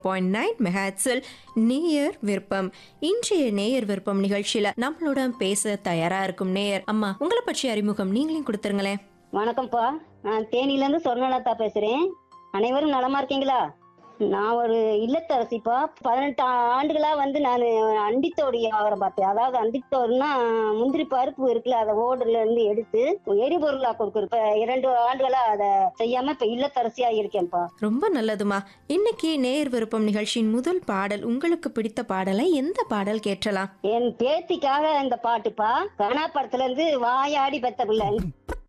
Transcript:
point nine மெஹாட்ஸில் நேயர் விருப்பம் இன்றைய நேயர் விருப்பம் நிகழ்ச்சியில நம்மளோட பேச தயாரா இருக்கும் நேயர் அம்மா உங்களை பற்றி அறிமுகம் நீங்களும் கொடுத்துருங்களேன் வணக்கம்ப்பா நான் தேனியிலேருந்து சொர்ணலதா பேசுறேன் அனைவரும் நலமா இருக்கீங்களா நான் ஒரு இல்லத்தரசிப்பா பதினெட்டு ஆண்டுகளா வந்து நான் அண்டித்தோடு வியாபாரம் பார்த்தேன் அதாவது அண்டித்தோடுனா முந்திரி பருப்பு இருக்குல்ல அதை ஓடுல இருந்து எடுத்து எரிபொருளா கொடுக்குற இப்ப இரண்டு ஆண்டுகளா அதை செய்யாம இப்ப இல்லத்தரசியா இருக்கேன்ப்பா ரொம்ப நல்லதுமா இன்னைக்கு நேயர் விருப்பம் நிகழ்ச்சியின் முதல் பாடல் உங்களுக்கு பிடித்த பாடலை எந்த பாடல் கேட்டலாம் என் பேத்திக்காக இந்த பாட்டுப்பா கனா படத்துல இருந்து வாயாடி பெத்த பிள்ளை